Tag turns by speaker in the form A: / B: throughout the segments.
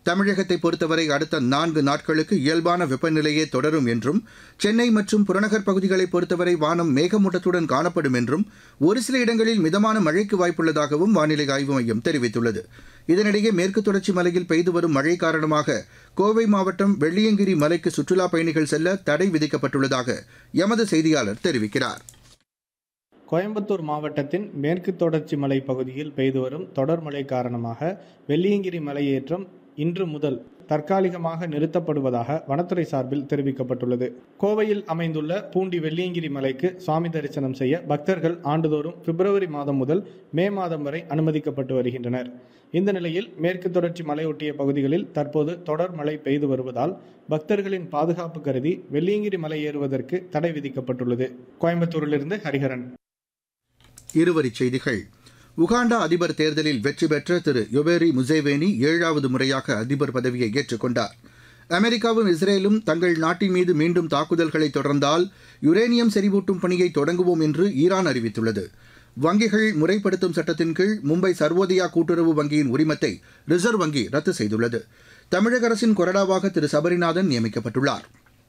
A: தமிழகத்தை பொறுத்தவரை அடுத்த நான்கு நாட்களுக்கு இயல்பான வெப்பநிலையே தொடரும் என்றும் சென்னை மற்றும் புறநகர் பகுதிகளை பொறுத்தவரை வானம் மேகமூட்டத்துடன் காணப்படும் என்றும் ஒரு சில இடங்களில் மிதமான மழைக்கு வாய்ப்புள்ளதாகவும் வானிலை ஆய்வு மையம் தெரிவித்துள்ளது இதனிடையே மேற்கு தொடர்ச்சி மலையில் பெய்து வரும் மழை காரணமாக கோவை மாவட்டம் வெள்ளியங்கிரி மலைக்கு சுற்றுலாப் பயணிகள் செல்ல தடை விதிக்கப்பட்டுள்ளதாக எமது செய்தியாளர் தெரிவிக்கிறார்
B: கோயம்புத்தூர் மாவட்டத்தின் மேற்கு தொடர்ச்சி மலை பகுதியில் பெய்து வரும் தொடர் மழை காரணமாக வெள்ளியங்கிரி மலையேற்றம் இன்று முதல் தற்காலிகமாக நிறுத்தப்படுவதாக வனத்துறை சார்பில் தெரிவிக்கப்பட்டுள்ளது கோவையில் அமைந்துள்ள பூண்டி வெள்ளியங்கிரி மலைக்கு சுவாமி தரிசனம் செய்ய பக்தர்கள் ஆண்டுதோறும் பிப்ரவரி மாதம் முதல் மே மாதம் வரை அனுமதிக்கப்பட்டு வருகின்றனர் இந்த நிலையில் மேற்கு தொடர்ச்சி மலையொட்டிய பகுதிகளில் தற்போது தொடர் மழை பெய்து வருவதால் பக்தர்களின் பாதுகாப்பு கருதி வெள்ளியங்கிரி மலை ஏறுவதற்கு தடை விதிக்கப்பட்டுள்ளது கோயம்புத்தூரிலிருந்து ஹரிஹரன்
A: இருவரிச் செய்திகள் உகாண்டா அதிபர் தேர்தலில் வெற்றி பெற்ற திரு யொபேரி முசேவேனி ஏழாவது முறையாக அதிபர் பதவியை ஏற்றுக்கொண்டார் அமெரிக்காவும் இஸ்ரேலும் தங்கள் நாட்டின் மீது மீண்டும் தாக்குதல்களை தொடர்ந்தால் யுரேனியம் செறிவூட்டும் பணியை தொடங்குவோம் என்று ஈரான் அறிவித்துள்ளது வங்கிகள் முறைப்படுத்தும் சட்டத்தின் கீழ் மும்பை சர்வோதயா கூட்டுறவு வங்கியின் உரிமத்தை ரிசர்வ் வங்கி ரத்து செய்துள்ளது தமிழக அரசின் கொறடாவாக திரு சபரிநாதன் நியமிக்கப்பட்டுள்ளார்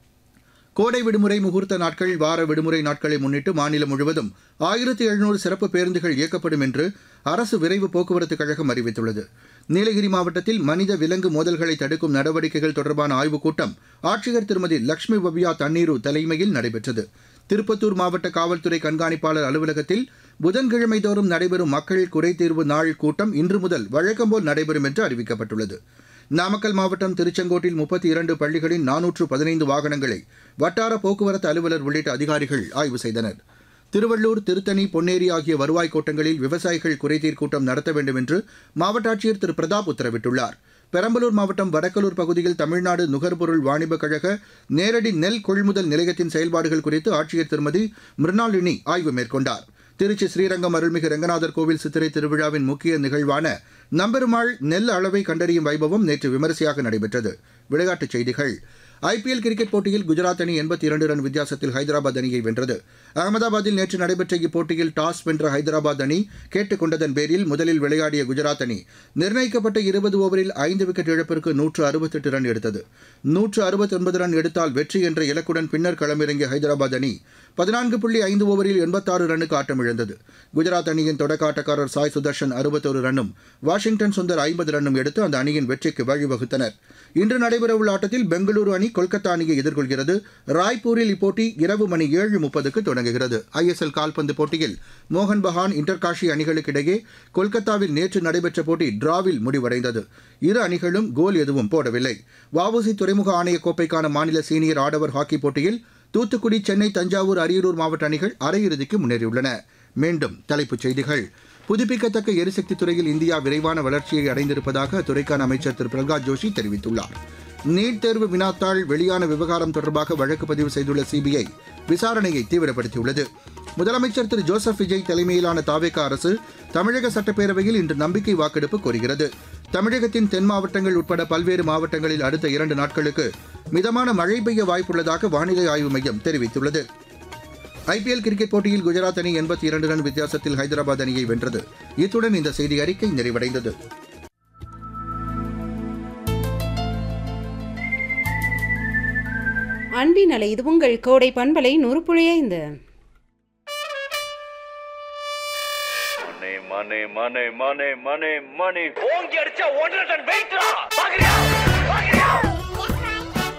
A: கோடை விடுமுறை முகூர்த்த நாட்கள் வார விடுமுறை நாட்களை முன்னிட்டு மாநிலம் முழுவதும் ஆயிரத்தி எழுநூறு சிறப்பு பேருந்துகள் இயக்கப்படும் என்று அரசு விரைவு போக்குவரத்து கழகம் அறிவித்துள்ளது நீலகிரி மாவட்டத்தில் மனித விலங்கு மோதல்களை தடுக்கும் நடவடிக்கைகள் தொடர்பான ஆய்வுக் கூட்டம் ஆட்சியர் திருமதி லட்சுமி பவ்யா தண்ணீரு தலைமையில் நடைபெற்றது திருப்பத்தூர் மாவட்ட காவல்துறை கண்காணிப்பாளர் அலுவலகத்தில் புதன்கிழமை தோறும் நடைபெறும் மக்கள் குறைதீர்வு நாள் கூட்டம் இன்று முதல் வழக்கம்போல் நடைபெறும் என்று அறிவிக்கப்பட்டுள்ளது நாமக்கல் மாவட்டம் திருச்செங்கோட்டில் முப்பத்தி இரண்டு பள்ளிகளின் நானூற்று பதினைந்து வாகனங்களை வட்டார போக்குவரத்து அலுவலர் உள்ளிட்ட அதிகாரிகள் ஆய்வு செய்தனர் திருவள்ளூர் திருத்தணி பொன்னேரி ஆகிய வருவாய் கோட்டங்களில் விவசாயிகள் குறைதீர் கூட்டம் நடத்த வேண்டும் என்று மாவட்ட ஆட்சியர் திரு பிரதாப் உத்தரவிட்டுள்ளார் பெரம்பலூர் மாவட்டம் வடக்கலூர் பகுதியில் தமிழ்நாடு நுகர்பொருள் வாணிபக் கழக நேரடி நெல் கொள்முதல் நிலையத்தின் செயல்பாடுகள் குறித்து ஆட்சியர் திருமதி மிருணாளினி ஆய்வு மேற்கொண்டார் திருச்சி ஸ்ரீரங்கம் அருள்மிகு ரங்கநாதர் கோவில் சித்திரை திருவிழாவின் முக்கிய நிகழ்வான நம்பெருமாள் நெல் அளவை கண்டறியும் வைபவம் நேற்று விமரிசையாக நடைபெற்றது விளையாட்டுச் செய்திகள் ஐபிஎல் கிரிக்கெட் போட்டியில் குஜராத் அணி எண்பத்தி இரண்டு ரன் வித்தியாசத்தில் ஹைதராபாத் அணியை வென்றது அகமதாபாத்தில் நேற்று நடைபெற்ற இப்போட்டியில் டாஸ் வென்ற ஹைதராபாத் அணி கேட்டுக் கொண்டதன் பேரில் முதலில் விளையாடிய குஜராத் அணி நிர்ணயிக்கப்பட்ட இருபது ஓவரில் ஐந்து விக்கெட் இழப்பிற்கு நூற்று அறுபத்தெட்டு ரன் எடுத்தது நூற்று அறுபத்தொன்பது ரன் எடுத்தால் வெற்றி என்ற இலக்குடன் பின்னர் களமிறங்கிய ஹைதராபாத் அணி பதினான்கு புள்ளி ஐந்து ஓவரில் எண்பத்தாறு ரன்னுக்கு ஆட்டமிழந்தது குஜராத் அணியின் தொடக்க ஆட்டக்காரர் சாய் சுதர்ஷன் அறுபத்தோரு ரன்னும் வாஷிங்டன் சுந்தர் ஐம்பது ரன்னும் எடுத்து அந்த அணியின் வெற்றிக்கு வழிவகுத்தனர் இன்று நடைபெறவுள்ள ஆட்டத்தில் பெங்களூரு அணி கொல்கத்தா அணியை எதிர்கொள்கிறது ராய்ப்பூரில் இப்போட்டி இரவு மணி ஏழு முப்பதுக்கு தொடங்குகிறது ஐஎஸ்எல் கால்பந்து போட்டியில் மோகன் பகான் இன்டர்காஷி அணிகளுக்கு இடையே கொல்கத்தாவில் நேற்று நடைபெற்ற போட்டி டிராவில் முடிவடைந்தது இரு அணிகளும் கோல் எதுவும் போடவில்லை வஉசி துறைமுக ஆணைய கோப்பைக்கான மாநில சீனியர் ஆடவர் ஹாக்கி போட்டியில் தூத்துக்குடி சென்னை தஞ்சாவூர் அரியலூர் மாவட்ட அணிகள் அரையிறுதிக்கு முன்னேறியுள்ளன மீண்டும் தலைப்புச் செய்திகள் புதுப்பிக்கத்தக்க எரிசக்தி துறையில் இந்தியா விரைவான வளர்ச்சியை அடைந்திருப்பதாக அத்துறைக்கான அமைச்சர் திரு பிரகலாத் ஜோஷி தெரிவித்துள்ளார் நீட் தேர்வு வினாத்தாள் வெளியான விவகாரம் தொடர்பாக வழக்கு பதிவு செய்துள்ள சிபிஐ விசாரணையை தீவிரப்படுத்தியுள்ளது முதலமைச்சர் திரு ஜோசப் விஜய் தலைமையிலான தாவேகா அரசு தமிழக சட்டப்பேரவையில் இன்று நம்பிக்கை வாக்கெடுப்பு கோருகிறது தமிழகத்தின் தென் மாவட்டங்கள் உட்பட பல்வேறு மாவட்டங்களில் அடுத்த இரண்டு நாட்களுக்கு மிதமான மழை பெய்ய வாய்ப்புள்ளதாக வானிலை ஆய்வு மையம் தெரிவித்துள்ளது ஐபிஎல் கிரிக்கெட் போட்டியில் குஜராத் அணி எண்பத்தி இரண்டு ரன் வித்தியாசத்தில் ஹைதராபாத் அணியை வென்றது இத்துடன் இந்த செய்தி அறிக்கை நிறைவடைந்தது
C: அன்பின் அலை இது உங்கள் கோடை பண்பலை நூறுப்புழையைந்து
D: மணி மணி மணி மணி மணி மணி ஓங்கி அடிச்சா ஒன்றரை டன் வெயிட்ரா